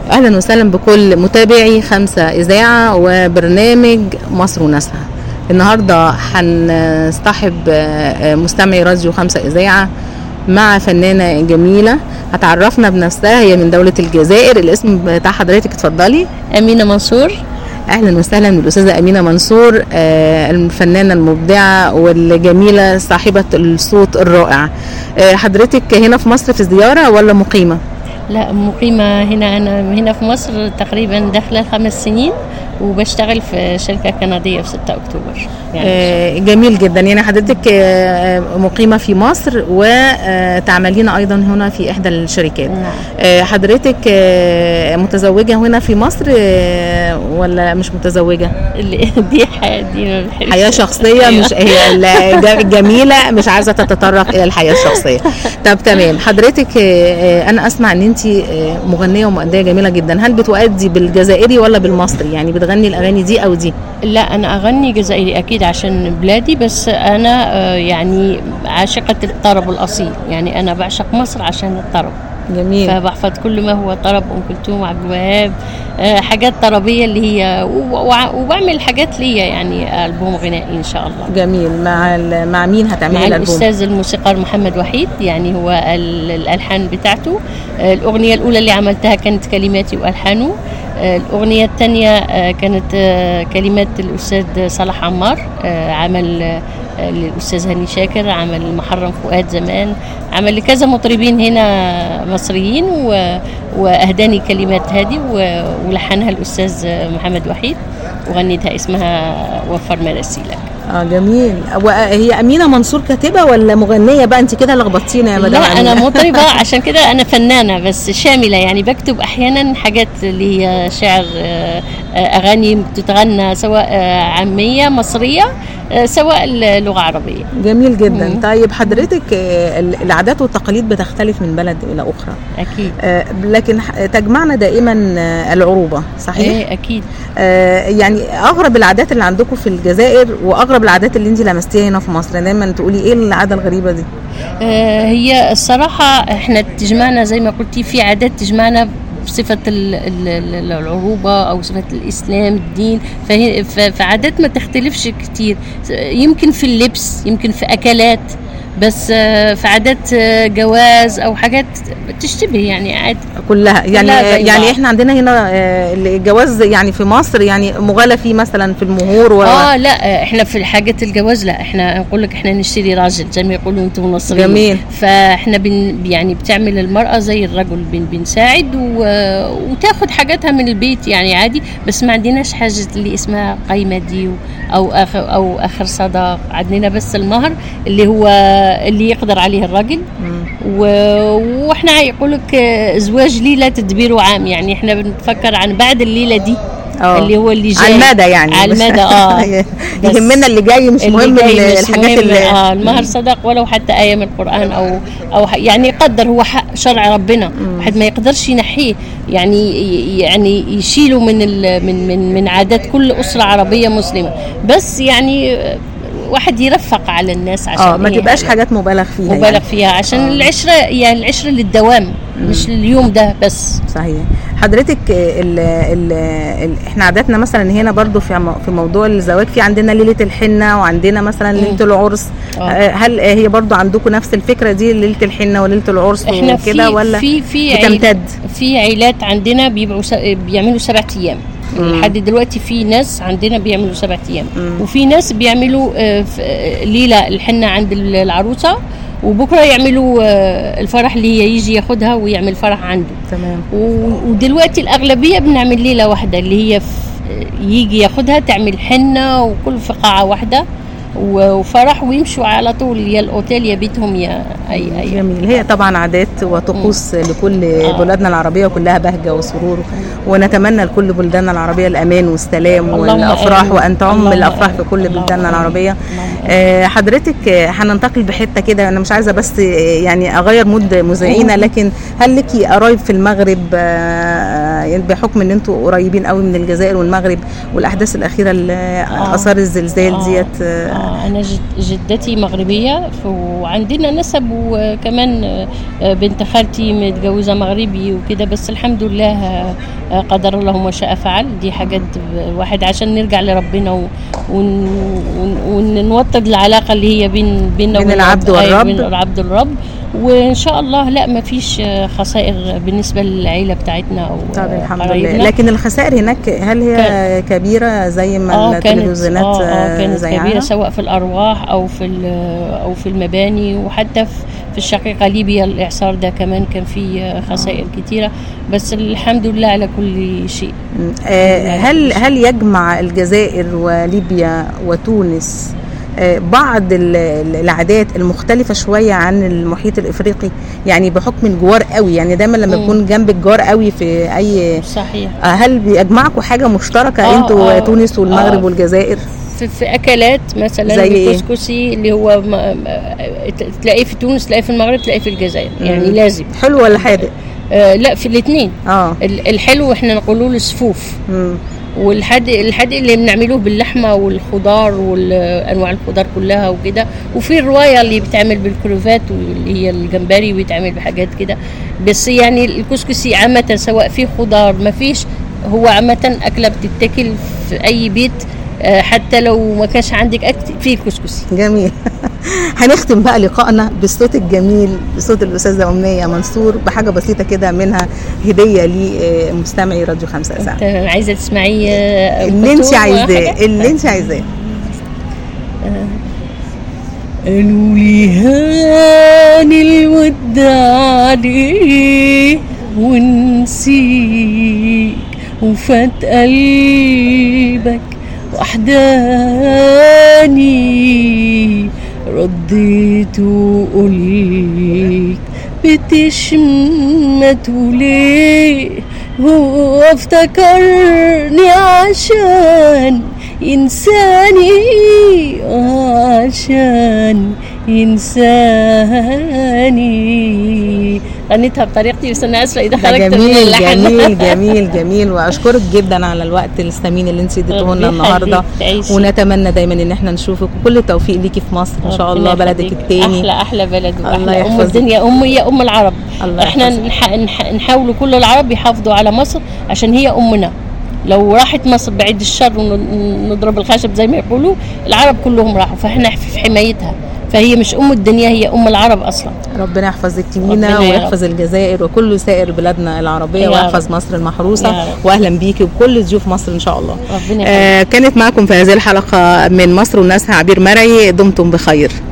اهلا وسهلا بكل متابعي خمسة اذاعة وبرنامج مصر وناسها النهاردة هنصطحب آه، مستمعي راديو خمسة اذاعة مع فنانة جميلة هتعرفنا بنفسها هي من دولة الجزائر الاسم بتاع حضرتك اتفضلي أمينة منصور اهلا وسهلا بالاستاذه امينه منصور آه، الفنانه المبدعه والجميله صاحبه الصوت الرائع آه، حضرتك هنا في مصر في زياره ولا مقيمه لا مقيمة هنا أنا هنا في مصر تقريبا داخلة خمس سنين وبشتغل في شركة كندية في 6 أكتوبر يعني آه، جميل جدا يعني حضرتك آه، مقيمه في مصر وتعملين ايضا هنا في احدى الشركات نعم. آه، حضرتك آه، متزوجه هنا في مصر آه، ولا مش متزوجه اللي- دي حياة دي ما بحبش. حياه شخصيه أيوة. مش هي الج- الجميله مش عايزه تتطرق الى الحياه الشخصيه طب تمام حضرتك آه، آه، انا اسمع ان انت مغنيه ومؤديه جميله جدا هل بتؤدي بالجزائري ولا بالمصري يعني بتغني الاغاني دي او دي لا أنا أغني جزائري أكيد عشان بلادي بس أنا آه، يعني عاشقة الطرب الأصيل يعني أنا بعشق مصر عشان الطرب جميل فبحفظ كل ما هو طرب ام كلثوم عبد الوهاب آه، حاجات طربيه اللي هي و- وع- وبعمل حاجات ليا يعني البوم غنائي ان شاء الله جميل مع ال- مع مين هتعملي مع الالبوم الاستاذ الموسيقار محمد وحيد يعني هو ال- الالحان بتاعته آه، الاغنيه الاولى اللي عملتها كانت كلماتي والحانه آه، الاغنيه الثانيه كانت آه، كلمات الاستاذ صلاح عمار آه، عمل آه، للاستاذ هاني شاكر عمل محرم فؤاد زمان عمل لكذا مطربين هنا مصريين و- واهداني كلمات هذه و- ولحنها الاستاذ محمد وحيد وغنيتها اسمها وفر مراسيلك اه جميل وهي امينه منصور كاتبه ولا مغنيه بقى انت كده لخبطتينا يا مدام لا انا أمينة. مطربه عشان كده انا فنانه بس شامله يعني بكتب احيانا حاجات اللي هي شعر آه، آه، اغاني بتتغنى سواء آه، عاميه مصريه آه، سواء لغه عربيه جميل جدا مم. طيب حضرتك آه، ال- العادات والتقاليد بتختلف من بلد الى اخرى اكيد آه، لكن ح- تجمعنا دائما آه، العروبه صحيح ايه اكيد آه، يعني اغرب العادات اللي عندكم في الجزائر واغرب العادات اللي انت لمستيها هنا في مصر دايما تقولي ايه العاده الغريبه دي آه، هي الصراحة احنا تجمعنا زي ما قلتي في عادات تجمعنا بصفة ال- ال- ال- العروبة أو صفة الإسلام الدين فهي ف- فعادات ما تختلفش كتير يمكن في اللبس يمكن في أكلات بس آه، في عادات آه، جواز أو حاجات تشتبه يعني عادي كلها يعني كلها زي يعني بعض. احنا عندنا هنا آه، الجواز يعني في مصر يعني مغالى فيه مثلا في المهور و... اه لا احنا في حاجة الجواز لا احنا نقول لك احنا نشتري راجل زي ما يقولوا انتم مصريين جميل. فاحنا بن يعني بتعمل المرأة زي الرجل بن بنساعد و... وتاخد حاجاتها من البيت يعني عادي بس ما عندناش حاجة اللي اسمها قايمة دي و... او اخر او اخر صداق عندنا بس المهر اللي هو اللي يقدر عليه الرجل مم. و... واحنا يقول لك زواج ليلة تدبير عام يعني احنا بنفكر عن بعد الليلة دي آه. اللي هو اللي جاي على المدى يعني على بس- المدى اه بس يهمنا اللي جاي مش اللي مهم جاي ال- مش الحاجات مهم اللي اه المهر صدق ولو حتى آية من القرآن أو أو ح- يعني يقدر هو حق شرع ربنا واحد ما يقدرش ينحيه يعني يعني يشيله من ال من من من عادات كل أسرة عربية مسلمة بس يعني آه، واحد يرفق على الناس عشان اه ما إيه تبقاش يعني حاجات مبالغ فيها مبالغ يعني. فيها عشان آه. العشرة يعني العشرة للدوام مش لليوم ده بس صحيح حضرتك ال ال ال احنا عاداتنا مثلا هنا برضو في مو- في موضوع الزواج في عندنا ليله الحنه وعندنا مثلا ليله العرس آه. آه، هل هي برضو عندكم نفس الفكره دي ليله الحنه وليله العرس احنا وكده في ولا في في عيل- بتمتد في عائلات عندنا بيبقوا س... بيعملوا سبع ايام لحد دلوقتي في ناس عندنا بيعملوا سبع ايام وفي ناس بيعملوا آه، ف- آه، ليله الحنه عند ال- العروسه وبكره يعملوا آه، الفرح اللي هي يجي ياخدها ويعمل فرح عنده تمام و- ودلوقتي الاغلبيه بنعمل ليله واحده اللي هي في- يجي ياخدها تعمل حنه وكل في قاعه واحده و- وفرح ويمشوا على طول يا الاوتيل يا بيتهم يا اي اي جميل هي طبعا عادات وطقوس لكل بلادنا العربيه وكلها بهجه وسرور ونتمنى لكل بلداننا العربيه الامان والسلام اللهم والافراح آمين. وان تعم اللهم الافراح في آمين. كل اللهم بلداننا آمين. العربيه اللهم آمين. آه، حضرتك آه، هننتقل بحته كده انا مش عايزه بس آه، يعني اغير مود مذيعينا لكن هل لك قرايب في المغرب آه، يعني بحكم ان انتوا قريبين قوي من الجزائر والمغرب والاحداث الاخيره اللي اثار الزلزال آه. ديت آه، آه أنا جد جدتي مغربية ف- وعندنا نسب وكمان آه، آه، بنت خالتي متجوزه مغربي وكده بس الحمد لله آه، آه، قدر الله ما شاء فعل دي حاجات الواحد عشان نرجع لربنا و- ون- ون- ونوطد العلاقه اللي هي بين بيننا بين وبين العبد رب- أيوة، والرب. بين العبد والرب وان شاء الله لا ما فيش آه، خسائر بالنسبه للعيله بتاعتنا او طب آه، الحمد لله قرايبنا. لكن الخسائر هناك هل هي كبيره زي ما اه كانت التلفزيونات اه, آه كانت زيها؟ كبيره سواء في الارواح او في ال- او في المباني وحتى في في الشقيقه ليبيا الاعصار ده كمان كان فيه خسائر كتيره بس الحمد لله على كل شيء مم. آه، هل هل يجمع الجزائر وليبيا وتونس آه، بعض ال- ال- العادات المختلفة شوية عن المحيط الإفريقي يعني بحكم الجوار قوي يعني دايما لما مم. يكون جنب الجار قوي في أي صحيح آه، هل بيجمعكم حاجة مشتركة آه، انتوا آه، تونس والمغرب آه. والجزائر في, في اكلات مثلا زي إيه؟ الكسكسي اللي هو ما ما- تلاقيه في تونس تلاقيه في المغرب تلاقيه في الجزائر يعني مم. لازم حلو ولا حادق؟ آه لا في الاثنين اه الحلو احنا نقولوا له صفوف مم. والحدق الحدق اللي بنعملوه باللحمه والخضار وانواع الخضار كلها وكده وفي الروايه اللي بتعمل بالكروفات واللي هي الجمبري بيتعمل بحاجات كده بس يعني الكسكسي عامه سواء فيه خضار ما فيش هو عامه اكله بتتاكل في اي بيت آه، حتى لو ما كانش عندك اكل في الكسكسي جميل هنختم بقى لقائنا بالصوت الجميل بصوت الأستاذة أمنية منصور بحاجة بسيطة كده منها هدية لمستمعي راديو خمسة ساعة انت عايزه تسمعيه آه، أم اللي انت كلثوم عايزاه وحاجة؟ اللي انت عايزاه قالوا لي هان الود عليه ونسيك وفات قلبك وحداني رديت وقلت بتشمت ليه هو افتكرني عشان ينساني عشان ينساني غنيتها بطريقتي بس انا اسفه اذا ده خرجت من جميل اللحن جميل جميل جميل واشكرك جدا على الوقت الثمين اللي انت اديته لنا ربنا النهارده يخليك، تعيشي. ونتمنى دايما ان احنا نشوفك وكل التوفيق ليكي في مصر ان شاء الله ربنا بلدك يخليك. التاني احلى احلى بلد الله واحلى ام يحفظك. الدنيا ام هي ام العرب الله احنا يحفظك. نح... نح... نحاولوا كل العرب يحافظوا على مصر عشان هي امنا لو راحت مصر بعيد الشر ونضرب الخشب زي ما يقولوا العرب كلهم راحوا فاحنا في حمايتها فهي مش ام الدنيا هي ام العرب اصلا ربنا يحفظك ربنا تيمينا يا ويحفظ الجزائر وكل سائر بلادنا العربيه يا ويحفظ رب. مصر المحروسه يا رب. واهلا بيكي وكل ضيوف مصر ان شاء الله ربنا يخليك. آه كانت معكم في هذه الحلقه من مصر وناسها عبير مرعي دمتم بخير